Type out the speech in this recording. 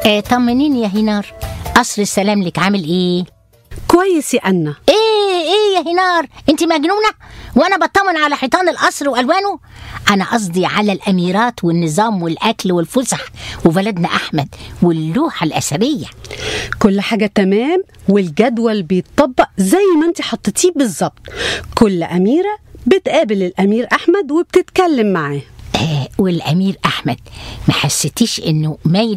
آه طمنيني يا هنار قصر السلام لك عامل ايه كويس يا أنا ايه ايه يا هنار انت مجنونه وانا بطمن على حيطان القصر والوانه انا قصدي على الاميرات والنظام والاكل والفسح وبلدنا احمد واللوحه الاثريه كل حاجة تمام والجدول بيتطبق زي ما انت حطيتيه بالظبط كل أميرة بتقابل الأمير أحمد وبتتكلم معاه آه والامير احمد ما حسيتيش انه مايل